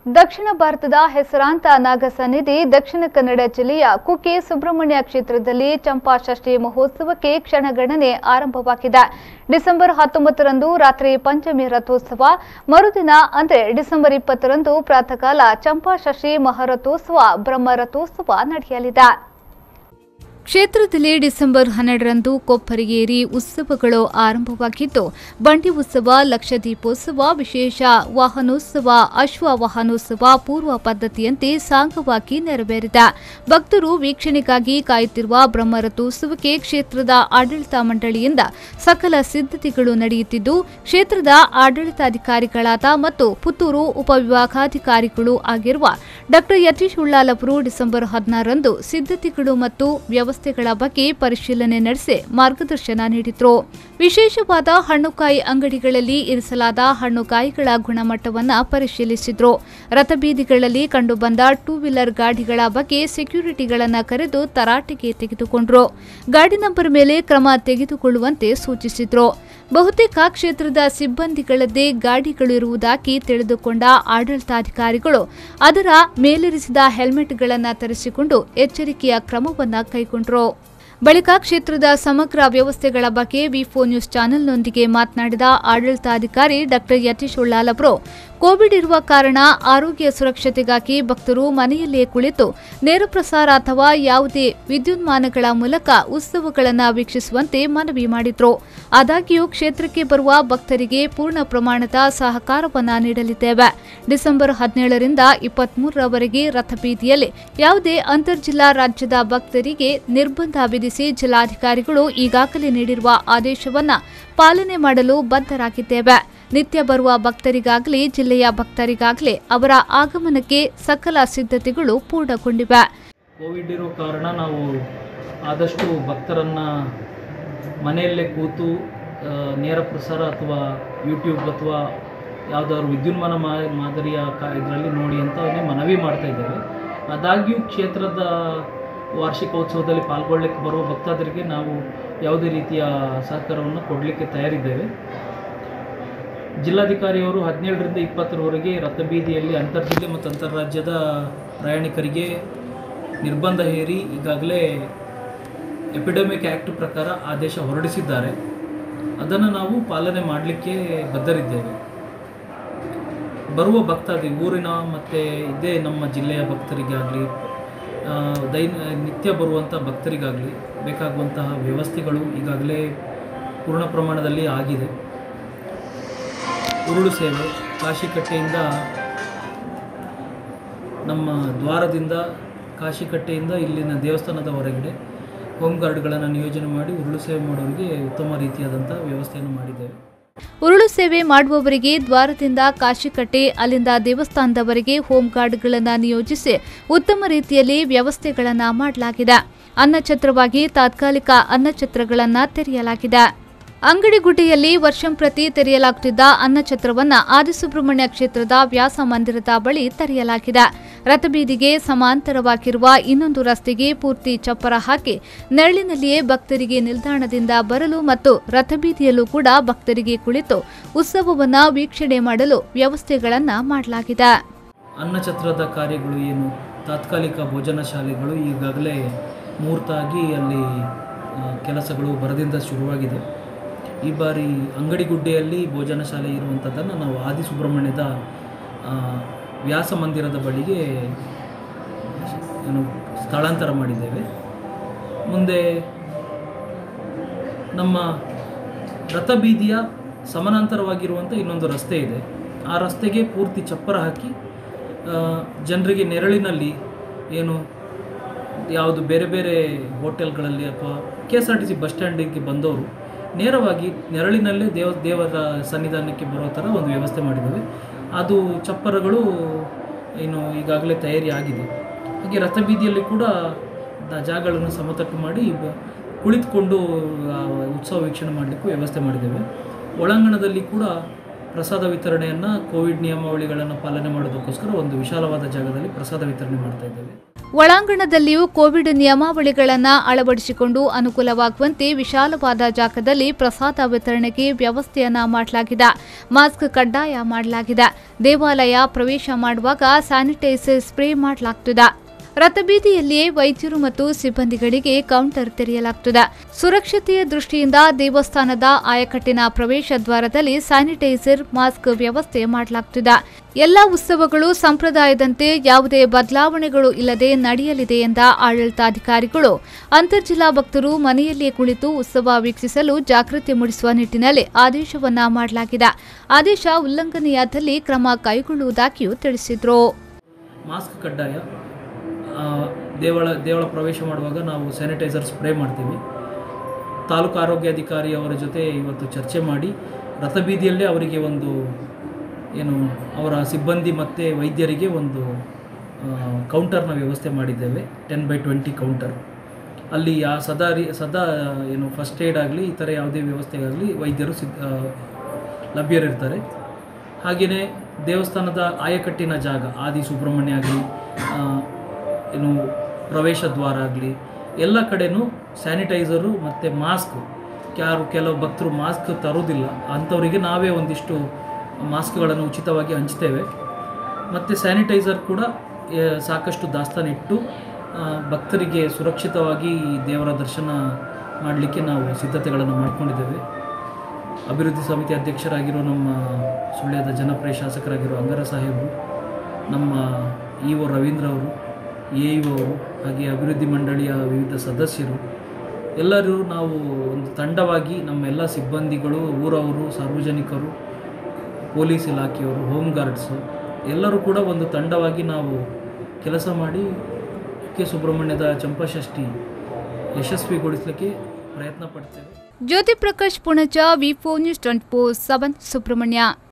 ದಕ್ಷಿಣ ಭಾರತದ ಹೆಸರಾಂತ ನಾಗಸನ್ನಿಧಿ ದಕ್ಷಿಣ ಕನ್ನಡ ಜಿಲ್ಲೆಯ ಕುಕ್ಕೆ ಸುಬ್ರಹ್ಮಣ್ಯ ಕ್ಷೇತ್ರದಲ್ಲಿ ಚಂಪಾಷಷ್ಠಿ ಮಹೋತ್ಸವಕ್ಕೆ ಕ್ಷಣಗಣನೆ ಆರಂಭವಾಗಿದೆ ಡಿಸೆಂಬರ್ ಹತ್ತೊಂಬತ್ತರಂದು ರಾತ್ರಿ ಪಂಚಮಿ ರಥೋತ್ಸವ ಮರುದಿನ ಅಂದರೆ ಡಿಸೆಂಬರ್ ಇಪ್ಪತ್ತರಂದು ಪ್ರಾತಃಕಾಲ ಚಂಪಾಷಷ್ಠಿ ಮಹಾರಥೋತ್ಸವ ಬ್ರಹ್ಮ ರಥೋತ್ಸವ ನಡೆಯಲಿದೆ ಕ್ಷೇತ್ರದಲ್ಲಿ ಡಿಸೆಂಬರ್ ಹನ್ನೆರಡರಂದು ಕೊಪ್ಪರಿಗೇರಿ ಉತ್ಸವಗಳು ಆರಂಭವಾಗಿದ್ದು ಬಂಡಿ ಉತ್ಸವ ಲಕ್ಷದೀಪೋತ್ಸವ ವಿಶೇಷ ವಾಹನೋತ್ಸವ ಅಶ್ವ ವಾಹನೋತ್ಸವ ಪೂರ್ವ ಪದ್ಧತಿಯಂತೆ ಸಾಂಗವಾಗಿ ನೆರವೇರಿದೆ ಭಕ್ತರು ವೀಕ್ಷಣೆಗಾಗಿ ಕಾಯುತ್ತಿರುವ ಬ್ರಹ್ಮರಥೋತ್ಸವಕ್ಕೆ ಕ್ಷೇತ್ರದ ಆಡಳಿತ ಮಂಡಳಿಯಿಂದ ಸಕಲ ಸಿದ್ಧತೆಗಳು ನಡೆಯುತ್ತಿದ್ದು ಕ್ಷೇತ್ರದ ಆಡಳಿತಾಧಿಕಾರಿಗಳಾದ ಮತ್ತು ಪುತ್ತೂರು ಉಪವಿಭಾಗಾಧಿಕಾರಿಗಳು ಆಗಿರುವ ಡಾ ಯತೀಶ್ ಉಳ್ಳಾಲ್ ಅವರು ಡಿಸೆಂಬರ್ ಹದಿನಾರರಂದು ಸಿದ್ಧತೆಗಳು ಮತ್ತು ವ್ಯವಸ್ಥೆಗಳ ಬಗ್ಗೆ ಪರಿಶೀಲನೆ ನಡೆಸಿ ಮಾರ್ಗದರ್ಶನ ನೀಡಿದ್ರು ವಿಶೇಷವಾದ ಹಣ್ಣುಕಾಯಿ ಅಂಗಡಿಗಳಲ್ಲಿ ಇರಿಸಲಾದ ಹಣ್ಣುಕಾಯಿಗಳ ಗುಣಮಟ್ಟವನ್ನು ಪರಿಶೀಲಿಸಿದ್ರು ರಥಬೀದಿಗಳಲ್ಲಿ ಕಂಡುಬಂದ ಟೂ ವೀಲರ್ ಗಾಡಿಗಳ ಬಗ್ಗೆ ಸೆಕ್ಯೂರಿಟಿಗಳನ್ನು ಕರೆದು ತರಾಟೆಗೆ ತೆಗೆದುಕೊಂಡ್ರು ಗಾಡಿ ನಂಬರ್ ಮೇಲೆ ಕ್ರಮ ತೆಗೆದುಕೊಳ್ಳುವಂತೆ ಸೂಚಿಸಿದ್ರು ಬಹುತೇಕ ಕ್ಷೇತ್ರದ ಸಿಬ್ಬಂದಿಗಳದ್ದೇ ಗಾಡಿಗಳು ಇರುವುದಾಗಿ ತಿಳಿದುಕೊಂಡ ಆಡಳಿತಾಧಿಕಾರಿಗಳು ಅದರ ಮೇಲಿರಿಸಿದ ಹೆಲ್ಮೆಟ್ಗಳನ್ನು ತರಿಸಿಕೊಂಡು ಎಚ್ಚರಿಕೆಯ ಕ್ರಮವನ್ನು ಕೈಗೊಂಡರು ಬಳಿಕ ಕ್ಷೇತ್ರದ ಸಮಗ್ರ ವ್ಯವಸ್ಥೆಗಳ ಬಗ್ಗೆ ವಿಫೋ ನ್ಯೂಸ್ ಚಾನೆಲ್ನೊಂದಿಗೆ ಮಾತನಾಡಿದ ಆಡಳಿತಾಧಿಕಾರಿ ಡಾ ಯತೀಶ್ ಉಳ್ಳಾಲ್ ಅವರು ಕೋವಿಡ್ ಇರುವ ಕಾರಣ ಆರೋಗ್ಯ ಸುರಕ್ಷತೆಗಾಗಿ ಭಕ್ತರು ಮನೆಯಲ್ಲೇ ಕುಳಿತು ನೇರ ಪ್ರಸಾರ ಅಥವಾ ಯಾವುದೇ ವಿದ್ಯುನ್ಮಾನಗಳ ಮೂಲಕ ಉತ್ಸವಗಳನ್ನು ವೀಕ್ಷಿಸುವಂತೆ ಮನವಿ ಮಾಡಿದ್ರು ಆದಾಗ್ಯೂ ಕ್ಷೇತ್ರಕ್ಕೆ ಬರುವ ಭಕ್ತರಿಗೆ ಪೂರ್ಣ ಪ್ರಮಾಣದ ಸಹಕಾರವನ್ನು ನೀಡಲಿದ್ದೇವೆ ಡಿಸೆಂಬರ್ ಹದಿನೇಳರಿಂದ ಇಪ್ಪತ್ಮೂರರವರೆಗೆ ರಥಬೀದಿಯಲ್ಲಿ ಯಾವುದೇ ಅಂತರ್ಜಿಲ್ಲಾ ರಾಜ್ಯದ ಭಕ್ತರಿಗೆ ನಿರ್ಬಂಧ ವಿಧಿಸಿ ಜಿಲ್ಲಾಧಿಕಾರಿಗಳು ಈಗಾಗಲೇ ನೀಡಿರುವ ಆದೇಶವನ್ನ ಪಾಲನೆ ಮಾಡಲು ಬದ್ಧರಾಗಿದ್ದೇವೆ ನಿತ್ಯ ಬರುವ ಭಕ್ತರಿಗಾಗಲಿ ಜಿಲ್ಲೆಯ ಭಕ್ತರಿಗಾಗಲಿ ಅವರ ಆಗಮನಕ್ಕೆ ಸಕಲ ಸಿದ್ಧತೆಗಳು ಪೂರ್ಣಗೊಂಡಿವೆ ಕೋವಿಡ್ ಇರೋ ಕಾರಣ ನಾವು ಆದಷ್ಟು ಭಕ್ತರನ್ನು ಮನೆಯಲ್ಲೇ ಕೂತು ಆ, ನೇರ ಪ್ರಸಾರ ಅಥವಾ ಯೂಟ್ಯೂಬ್ ಅಥವಾ ಯಾವುದಾದ್ರು ವಿದ್ಯುನ್ಮಾನ ಮಾ ಮಾದರಿಯ ಕಾ ಇದರಲ್ಲಿ ನೋಡಿ ಅಂತ ಮನವಿ ಮಾಡ್ತಾ ಇದ್ದೇವೆ ಆದಾಗ್ಯೂ ಕ್ಷೇತ್ರದ ವಾರ್ಷಿಕೋತ್ಸವದಲ್ಲಿ ಪಾಲ್ಗೊಳ್ಳಲಿಕ್ಕೆ ಬರುವ ಭಕ್ತಾದರಿಗೆ ನಾವು ಯಾವುದೇ ರೀತಿಯ ಸಹಕಾರವನ್ನು ಕೊಡಲಿಕ್ಕೆ ತಯಾರಿದ್ದೇವೆ ಜಿಲ್ಲಾಧಿಕಾರಿಯವರು ಹದಿನೇಳರಿಂದ ಇಪ್ಪತ್ತರವರೆಗೆ ರಥಬೀದಿಯಲ್ಲಿ ಅಂತರ್ಜಿಲ್ಲೆ ಮತ್ತು ಅಂತಾರಾಜ್ಯದ ಪ್ರಯಾಣಿಕರಿಗೆ ನಿರ್ಬಂಧ ಹೇರಿ ಈಗಾಗಲೇ ಎಪಿಡೆಮಿಕ್ ಆ್ಯಕ್ಟ್ ಪ್ರಕಾರ ಆದೇಶ ಹೊರಡಿಸಿದ್ದಾರೆ ಅದನ್ನು ನಾವು ಪಾಲನೆ ಮಾಡಲಿಕ್ಕೆ ಬದ್ಧರಿದ್ದೇವೆ ಬರುವ ಭಕ್ತಾದಿ ಊರಿನ ಮತ್ತು ಇದೇ ನಮ್ಮ ಜಿಲ್ಲೆಯ ಭಕ್ತರಿಗಾಗಲಿ ದೈನ ನಿತ್ಯ ಬರುವಂಥ ಭಕ್ತರಿಗಾಗಲಿ ಬೇಕಾಗುವಂತಹ ವ್ಯವಸ್ಥೆಗಳು ಈಗಾಗಲೇ ಪೂರ್ಣ ಪ್ರಮಾಣದಲ್ಲಿ ಆಗಿದೆ ಉರುಳು ಸೇವೆ ಕಾಶಿಕಟ್ಟೆಯಿಂದ ನಮ್ಮ ದ್ವಾರದಿಂದ ಕಾಶಿಕಟ್ಟೆಯಿಂದ ಇಲ್ಲಿನ ದೇವಸ್ಥಾನದ ಹೊರಗಡೆ ಹೋಮ್ ಗಾರ್ಡ್ಗಳನ್ನು ನಿಯೋಜನೆ ಮಾಡಿ ಉರುಳು ಸೇವೆ ಮಾಡೋರಿಗೆ ಉತ್ತಮ ರೀತಿಯಾದಂಥ ವ್ಯವಸ್ಥೆಯನ್ನು ಮಾಡಿದ್ದೇವೆ ಉರುಳು ಸೇವೆ ಮಾಡುವವರಿಗೆ ದ್ವಾರದಿಂದ ಕಾಶಿಕಟ್ಟೆ ಅಲ್ಲಿಂದ ದೇವಸ್ಥಾನದವರೆಗೆ ಹೋಮ್ ಗಾರ್ಡ್ಗಳನ್ನು ನಿಯೋಜಿಸಿ ಉತ್ತಮ ರೀತಿಯಲ್ಲಿ ವ್ಯವಸ್ಥೆಗಳನ್ನು ಮಾಡಲಾಗಿದೆ ಅನ್ನಛತ್ರವಾಗಿ ತಾತ್ಕಾಲಿಕ ಅನ್ನಛತ್ರಗಳನ್ನು ತೆರೆಯಲಾಗಿದೆ ಅಂಗಡಿಗುಡ್ಡೆಯಲ್ಲಿ ವರ್ಷಂಪ್ರತಿ ತೆರೆಯಲಾಗುತ್ತಿದ್ದ ಅನ್ನಛತ್ರವನ್ನ ಆದಿಸುಬ್ರಹ್ಮಣ್ಯ ಕ್ಷೇತ್ರದ ವ್ಯಾಸ ಮಂದಿರದ ಬಳಿ ತೆರೆಯಲಾಗಿದೆ ರಥಬೀದಿಗೆ ಸಮಾಂತರವಾಗಿರುವ ಇನ್ನೊಂದು ರಸ್ತೆಗೆ ಪೂರ್ತಿ ಚಪ್ಪರ ಹಾಕಿ ನೆರಳಿನಲ್ಲಿಯೇ ಭಕ್ತರಿಗೆ ನಿಲ್ದಾಣದಿಂದ ಬರಲು ಮತ್ತು ರಥಬೀದಿಯಲ್ಲೂ ಕೂಡ ಭಕ್ತರಿಗೆ ಕುಳಿತು ಉತ್ಸವವನ್ನ ವೀಕ್ಷಣೆ ಮಾಡಲು ವ್ಯವಸ್ಥೆಗಳನ್ನ ಮಾಡಲಾಗಿದೆ ಅನ್ನಛತ್ರದ ಕಾರ್ಯಗಳು ಏನು ತಾತ್ಕಾಲಿಕ ಭೋಜನ ಶಾಲೆಗಳು ಈಗಾಗಲೇ ಮೂರ್ತಾಗಿ ಅಲ್ಲಿ ಆ, ಕೆಲಸಗಳು ಬರದಿಂದ ಶುರುವಾಗಿದೆ ಈ ಬಾರಿ ಅಂಗಡಿಗುಡ್ಡೆಯಲ್ಲಿ ಭೋಜನ ಶಾಲೆ ಇರುವಂಥದ್ದನ್ನು ನಾವು ಆದಿ ಸುಬ್ರಹ್ಮಣ್ಯದ ಆ, ವ್ಯಾಸ ಮಂದಿರದ ಬಳಿಗೆ ಏನು ಸ್ಥಳಾಂತರ ಮಾಡಿದ್ದೇವೆ ಮುಂದೆ ನಮ್ಮ ರಥಬೀದಿಯ ಸಮಾನಾಂತರವಾಗಿರುವಂಥ ಇನ್ನೊಂದು ರಸ್ತೆ ಇದೆ ಆ ರಸ್ತೆಗೆ ಪೂರ್ತಿ ಚಪ್ಪರ ಹಾಕಿ ಆ, ಜನರಿಗೆ ನೆರಳಿನಲ್ಲಿ ಏನು ಯಾವುದು ಬೇರೆ ಬೇರೆ ಹೋಟೆಲ್ಗಳಲ್ಲಿ ಅಥವಾ K S R T C bus ಸ್ಟ್ಯಾಂಡಿಗೆ ಬಂದವರು ನೇರವಾಗಿ ನೆರಳಿನಲ್ಲೇ ದೇವ ದೇವರ ಸನ್ನಿಧಾನಕ್ಕೆ ಬರೋ ಥರ ಒಂದು ವ್ಯವಸ್ಥೆ ಮಾಡಿದ್ದೇವೆ ಅದು ಚಪ್ಪರಗಳು ಏನು ಈಗಾಗಲೇ ತಯಾರಿ ಆಗಿದೆ ಹಾಗೆ ರಥಬೀದಿಯಲ್ಲಿ ಕೂಡ ದ- ಜಾಗಗಳನ್ನು ಸಮತಟ್ಟು ಮಾಡಿ ಬ- ಕುಳಿತುಕೊಂಡು ಆ, ಉತ್ಸವ ವೀಕ್ಷಣೆ ಮಾಡಲಿಕ್ಕೂ ವ್ಯವಸ್ಥೆ ಮಾಡಿದ್ದೇವೆ ಒಳಾಂಗಣದಲ್ಲಿ ಕೂಡ ಪ್ರಸಾದ ವಿತರಣೆಯನ್ನು ಕೋವಿಡ್ ನಿಯಮಾವಳಿಗಳನ್ನು ಪಾಲನೆ ಮಾಡೋದಕ್ಕೋಸ್ಕರ ಒಂದು ವಿಶಾಲವಾದ ಜಾಗದಲ್ಲಿ ಪ್ರಸಾದ ವಿತರಣೆ ಮಾಡ್ತಾ ಇದ್ದೇವೆ ಒಳಾಂಗಣದಲ್ಲಿಯೂ ಕೋವಿಡ್ ನಿಯಮಾವಳಿಗಳನ್ನು ಅಳವಡಿಸಿಕೊಂಡು ಅನುಕೂಲವಾಗುವಂತೆ ವಿಶಾಲವಾದ ಜಾಗದಲ್ಲಿ ಪ್ರಸಾದ ವಿತರಣೆಗೆ ವ್ಯವಸ್ಥೆಯನ್ನ ಮಾಡಲಾಗಿದೆ ಮಾಸ್ಕ್ ಕಡ್ಡಾಯ ಮಾಡಲಾಗಿದೆ ದೇವಾಲಯ ಪ್ರವೇಶ ಮಾಡುವಾಗ ಸ್ಯಾನಿಟೈಸರ್ ಸ್ಪ್ರೇ ಮಾಡಲಾಗ್ತಿದೆ ರಥಬೀದಿಯಲ್ಲಿಯೇ ವೈದ್ಯರು ಮತ್ತು ಸಿಬ್ಬಂದಿಗಳಿಗೆ ಕೌಂಟರ್ ತೆರೆಯಲಾಗುತ್ತದೆ ಸುರಕ್ಷತೆಯ ದೃಷ್ಟಿಯಿಂದ ದೇವಸ್ಥಾನದ ಆಯಕಟ್ಟಿನ ಪ್ರವೇಶ ದ್ವಾರದಲ್ಲಿ ಸ್ಯಾನಿಟೈಸರ್ ಮಾಸ್ಕ್ ವ್ಯವಸ್ಥೆ ಮಾಡಲಾಗುತ್ತಿದೆ ಎಲ್ಲ ಉತ್ಸವಗಳು ಸಂಪ್ರದಾಯದಂತೆ ಯಾವುದೇ ಬದಲಾವಣೆಗಳು ಇಲ್ಲದೆ ನಡೆಯಲಿದೆ ಎಂದ ಆಡಳಿತಾಧಿಕಾರಿಗಳು ಅಂತರ್ಜಿಲ್ಲಾ ಭಕ್ತರು ಮನೆಯಲ್ಲಿಯೇ ಕುಳಿತು ಉತ್ಸವ ವೀಕ್ಷಿಸಲು ಜಾಗೃತಿ ಮೂಡಿಸುವ ನಿಟ್ಟಿನಲ್ಲಿ ಆದೇಶವನ್ನ ಮಾಡಲಾಗಿದೆ ಆದೇಶ ಉಲ್ಲಂಘನೆಯಾದಲ್ಲಿ ಕ್ರಮ ಕೈಗೊಳ್ಳುವುದಾಗಿಯೂ ತಿಳಿಸಿದರು ಮಾಸ್ಕ್ ಕಡ್ಡಾಯ ಆ, ದೇವಳ ದೇವಳ ಪ್ರವೇಶ ಮಾಡುವಾಗ ನಾವು ಸ್ಯಾನಿಟೈಸರ್ ಸ್ಪ್ರೇ ಮಾಡ್ತೀವಿ ತಾಲೂಕು ಆರೋಗ್ಯಾಧಿಕಾರಿ ಅವರ ಜೊತೆ ಇವತ್ತು ಚರ್ಚೆ ಮಾಡಿ ರಥಬೀದಿಯಲ್ಲೇ ಅವರಿಗೆ ಒಂದು ಏನು ಅವರ ಸಿಬ್ಬಂದಿ ಮತ್ತು ವೈದ್ಯರಿಗೆ ಒಂದು ಕೌಂಟರ್ನ ವ್ಯವಸ್ಥೆ ಮಾಡಿದ್ದೇವೆ ಟೆನ್ ಬೈ ಟ್ವೆಂಟಿ ಕೌಂಟರ್ ಅಲ್ಲಿ ಯಾ ಸದಾ ರೀ ಸದಾ ಏನು ಫಸ್ಟ್ ಏಡ್ ಆಗಲಿ ಈ ಥರ ಯಾವುದೇ ವ್ಯವಸ್ಥೆಗಾಗಲಿ ವೈದ್ಯರು ಸಿದ್ಧ ಆ, ಲಭ್ಯರಿರ್ತಾರೆ ಹಾಗೆಯೇ ದೇವಸ್ಥಾನದ ಆಯಕಟ್ಟಿನ ಜಾಗ ಆದಿ ಸುಬ್ರಹ್ಮಣ್ಯ ಆಗಲಿ ಏನು ಪ್ರವೇಶ ದ್ವಾರ ಆಗಲಿ ಎಲ್ಲ ಕಡೆನೂ ಸ್ಯಾನಿಟೈಸರು ಮತ್ತು ಮಾಸ್ಕ್ ಯಾರು ಕೆಲವು ಭಕ್ತರು ಮಾಸ್ಕ್ ತರೋದಿಲ್ಲ ಅಂಥವರಿಗೆ ನಾವೇ ಒಂದಿಷ್ಟು ಮಾಸ್ಕ್ಗಳನ್ನು ಉಚಿತವಾಗಿ ಹಂಚ್ತೇವೆ ಮತ್ತು ಸ್ಯಾನಿಟೈಸರ್ ಕೂಡ ಆ, ಸಾಕಷ್ಟು ದಾಸ್ತಾನಿಟ್ಟು ಆ, ಭಕ್ತರಿಗೆ ಸುರಕ್ಷಿತವಾಗಿ ಈ ದೇವರ ದರ್ಶನ ಮಾಡಲಿಕ್ಕೆ ನಾವು ಸಿದ್ಧತೆಗಳನ್ನು ಮಾಡಿಕೊಂಡಿದ್ದೇವೆ ಅಭಿವೃದ್ಧಿ ಸಮಿತಿ ಅಧ್ಯಕ್ಷರಾಗಿರೋ ನಮ್ಮ ಸುಳ್ಯದ ಜನಪ್ರಿಯ ಶಾಸಕರಾಗಿರೋ ಅಂಗರ ಸಾಹೇಬರು ನಮ್ಮ ಇ ಒ ರವೀಂದ್ರ ಅವರು ಎ ಇ ಅವರು ಹಾಗೆ ಅಭಿವೃದ್ಧಿ ಮಂಡಳಿಯ ವಿವಿಧ ಸದಸ್ಯರು ಎಲ್ಲರೂ ನಾವು ಒಂದು ತಂಡವಾಗಿ ನಮ್ಮ ಎಲ್ಲ ಸಿಬ್ಬಂದಿಗಳು ಊರವರು ಸಾರ್ವಜನಿಕರು ಪೊಲೀಸ್ ಇಲಾಖೆಯವರು ಹೋಮ್ ಗಾರ್ಡ್ಸು ಎಲ್ಲರೂ ಕೂಡ ಒಂದು ತಂಡವಾಗಿ ನಾವು ಕೆಲಸ ಮಾಡಿ ಕೆ ಸುಬ್ರಹ್ಮಣ್ಯದ ಚಂಪಾಷಷ್ಠಿ ಯಶಸ್ವಿಗೊಳಿಸಲಿಕ್ಕೆ ಪ್ರಯತ್ನ ಪಡ್ತೇವೆ Jyoti Prakash Punacha V four news twenty four seven Subrahmanya